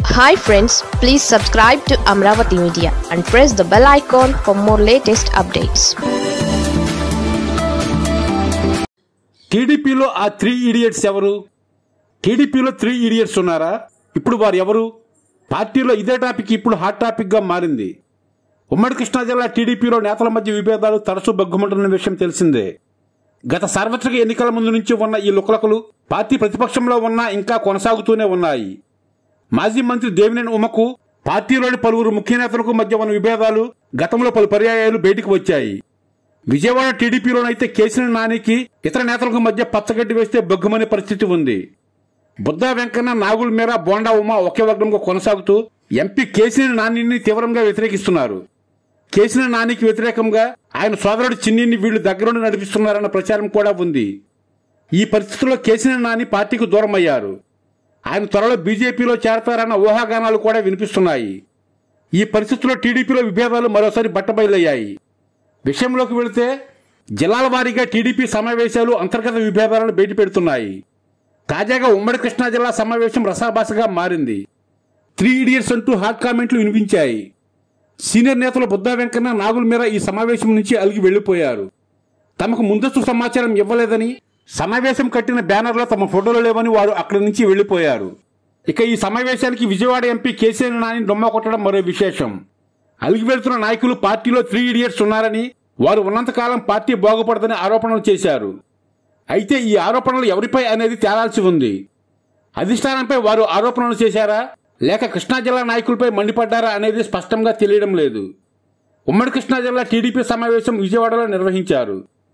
hi friends please subscribe to Amaravati media and press the bell icon for more latest updates టీడీపీలో ఆ three idiots ఎవరు టీడీపీలో three idiots ఉన్నారా ఇప్పుడు వారు ఎవరు పార్టీలో ఇదే టాపిక్ ఇప్పుడు హాట్ టాపిక్ గా మారింది ఉమ్మడి కృష్ణా జిల్లా టీడీపీలో నేతల మధ్య విభేదాలు తరచూ బగ్గుమంటున్న విషయం తెలిసిందే గత సార్వత్రిక ఎన్నికల ముందు నుంచి ఉన్న ఈ లుకలకలు పార్టీ ప్రతిపక్షంలో ఉన్నా ఇంకా కొనసాగుతూనే ఉన్నాయి మాజీ మంత్రి దేవినేని ఉమకు పార్టీలోని పలువురు ముఖ్య నేతలకు మధ్య ఉన్న విభేదాలు గతంలో పలు పర్యాయాలు బయటికి వచ్చాయి విజయవాడ టీడీపీలోనైతే కేసీఆర్ నానికి ఇతర నేతలకు మధ్య పచ్చగడ్డి వేస్తే బొగ్గుమనే పరిస్థితి ఉంది బుద్ధా వెంకన్న నాగుల్ మేర బోండా ఉమా ఒకే వర్గంగా కొనసాగుతూ ఎంపీ కేసీఆర్ నానిని తీవ్రంగా వ్యతిరేకిస్తున్నారు కేసీఆర్ నానికి వ్యతిరేకంగా ఆయన సోదరుడు చిన్నిని వీళ్లు దగ్గరుండి నడిపిస్తున్నారన్న ప్రచారం కూడా ఉంది ఈ పరిస్థితుల్లో కేసీఆర్ నాని పార్టీకి దూరం అయ్యారు ఆయన త్వరలో బీజేపీలో చేరతారన్న ఊహాగానాలు కూడా వినిపిస్తున్నాయి ఈ పరిస్థితుల్లో టీడీపీలో విభేదాలు మరోసారి బట్టబయలయ్యాయి విషయంలోకి వెళితే జిల్లాల వారీగా టీడీపీ సమావేశాలు అంతర్గత విభేదాలను బయటపెడుతున్నాయి తాజాగా ఉమ్మడి కృష్ణా జిల్లా సమావేశం రసాభాసగా మారింది త్రీ ఇడియట్స్ అంటూ హాట్ కామెంట్లు వినిపించాయి సీనియర్ నేతలు బుద్ధా వెంకన్న నాగుల మీర ఈ సమావేశం నుంచి అలిగి వెళ్లిపోయారు తమకు ముందస్తు సమాచారం ఇవ్వలేదని సమావేశం కట్టిన బ్యానర్లో తమ ఫోటోలు లేవని వారు అక్కడి నుంచి వెళ్లిపోయారు ఇక ఈ సమావేశానికి విజయవాడ ఎంపీ కేసీఆర్ నాని డొమ్మ కొట్టడం మరో విశేషం అలిగి వెళ్తున్న నాయకులు పార్టీలో త్రీ ఇడియట్స్ ఉన్నారని వారు ఉన్నంతకాలం పార్టీ బాగుపడదని ఆరోపణలు చేశారు అయితే ఈ ఆరోపణలు ఎవరిపై అనేది తేలాల్సి ఉంది అధిష్టానంపై వారు ఆరోపణలు చేశారా లేక కృష్ణా జిల్లా నాయకులపై మండిపడ్డారా అనేది స్పష్టంగా తెలియడం లేదు ఉమ్మడి కృష్ణా జిల్లా టీడీపీ సమావేశం విజయవాడలో నిర్వహించారు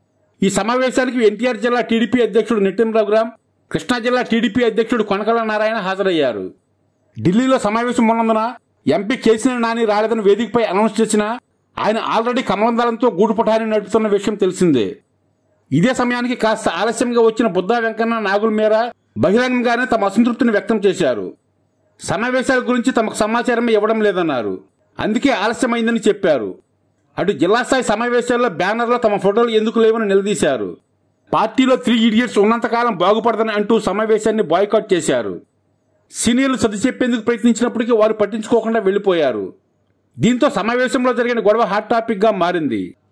ఈ సమావేశానికి ఎన్టీఆర్ జిల్లా టీడీపీ అధ్యక్షుడు నితిన్ రఘురాం కృష్ణా జిల్లా టీడీపీ అధ్యక్షుడు కొనకల నారాయణ హాజరయ్యారు ఢిల్లీలో సమావేశం ఉన్నందున ఎంపీ కేసీఆర్ నాని రాలేదని వేదికపై అనౌన్స్ చేసినా ఆయన ఆల్రెడీ కమలం దళంతో గూడుపటాన్ని నడుపుతున్న విషయం తెలిసిందే ఇదే సమయానికి కాస్త ఆలస్యంగా వచ్చిన బుద్ధా వెంకన్న నాగుల మేర బహిరంగంగానే తమ అసంతృప్తిని వ్యక్తం చేశారు సమావేశాల గురించి తమకు సమాచారం ఇవ్వడం లేదన్నారు అందుకే ఆలస్యమైందని చెప్పారు అటు జిల్లా స్థాయి సమావేశాల్లో బ్యానర్లో తమ ఫోటోలు ఎందుకు లేవని నిలదీశారు పార్టీలో త్రీ ఇడియట్స్ ఉన్నంతకాలం బాగుపడదని అంటూ సమావేశాన్ని బాయ్కాట్ చేశారు సీనియర్లు సర్ది చెప్పేందుకు ప్రయత్నించినప్పటికీ వారు పట్టించుకోకుండా వెళ్లిపోయారు దీంతో సమావేశంలో జరిగిన గొడవ హాట్ టాపిక్ గా మారింది